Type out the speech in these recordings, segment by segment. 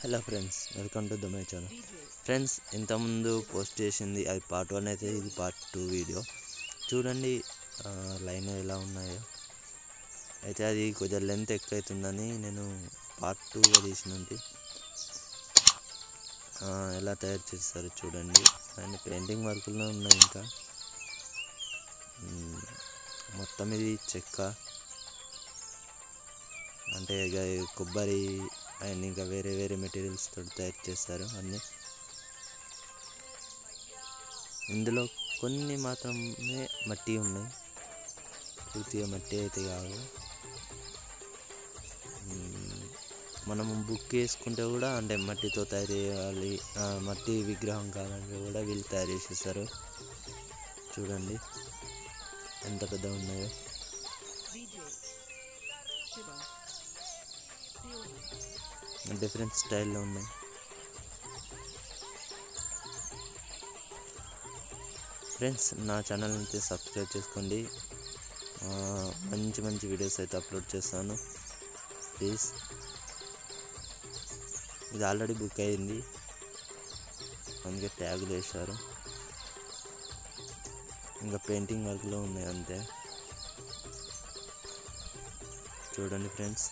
Hello friends welcome to the my channel friends ఇంతకుముందు post చేసింది అది పార్ట్ వన్ అయితే ఇది పార్ట్ టూ వీడియో చూడండి ఆ, లైన్ ఎలా ఉన్నాయో అయితే అది కొంచెం లెంత్ ఎక్కువ అవుతుందని నేను పార్ట్ టూగా తీసినంటి ఆ, ఎలా తయారు చేస్తారు చూడండి అండ్ పెయింటింగ్ వర్కుల్లో ఉన్నాయి ఇంకా మ్, మొత్తం ఇది చెక్క అంటే ఇక కొబ్బరి అండ్ ఇంకా వేరే వేరే మెటీరియల్స్ తోటి తయారు చేస్తారు అన్నీ ఇందులో కొన్ని మాత్రమే మట్టి ఉన్నాయి పూర్తిగా మట్టి అయితే కాదు మ్మ్. మనం బుక్ వేసుకుంటే కూడా అంటే మట్టితో తయారు చేయాలి ఆ, మట్టి విగ్రహం కావాలంటే కూడా వీళ్ళు తయారు చేసేస్తారు చూడండి ఎంత పెద్ద ఉన్నాయో డిఫరెంట్ స్టైల్లో ఉన్నాయి ఫ్రెండ్స్ నా ఛానల్ అయితే సబ్స్క్రైబ్ చేసుకోండి ఆ, మంచి మంచి వీడియోస్ అయితే అప్లోడ్ చేస్తాను ప్లీజ్ ఇది ఆల్రెడీ బుక్ అయింది అందుకే ట్యాగులు వేశారు ఇంకా పెయింటింగ్ వర్క్లో ఉన్నాయి అంతే చూడండి ఫ్రెండ్స్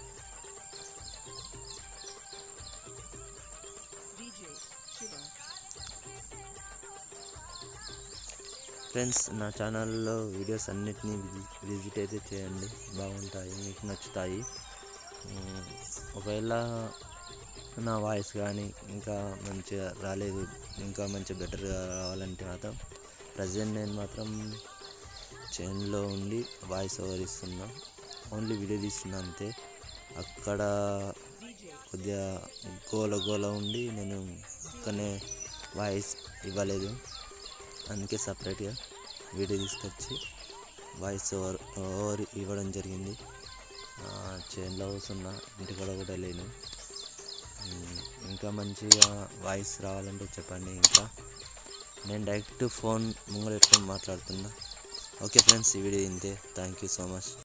ఫ్రెండ్స్ నా ఛానల్లో వీడియోస్ అన్నిటినీ విజి- విజిట్ అయితే చేయండి బాగుంటాయి మీకు నచ్చుతాయి ఉమ్, ఒకవేళ నా వాయిస్ కానీ ఇంకా మంచిగా రాలేదు ఇంకా మంచిగా బెటర్గా రావాలంటే మాత్రం ప్రజెంట్ నేను మాత్రం చైన్లో ఉండి వాయిస్ ఓవర్ ఇస్తున్నా ఓన్లీ వీడియో తీస్తున్నా అంతే అక్కడ కొద్దిగా గోల గోల ఉండి నేను అక్కడనే వాయిస్ ఇవ్వలేదు అందుకే సపరేట్గా వీడియో తీసుకొచ్చి వాయిస్ ఓవర్ ఓవర్ ఇవ్వడం జరిగింది చైన్లో కూర్చున్నా ఇంటికాడ కూడా లేను ఉమ్, ఇంకా మంచిగా వాయిస్ రావాలంటే చెప్పండి ఇంకా నేను డైరెక్ట్ ఫోన్ ముంగలు పెట్టుకొని మాట్లాడుతున్నా ఓకే ఫ్రెండ్స్ ఈ వీడియో ఇంతే థ్యాంక్ యూ సో మచ్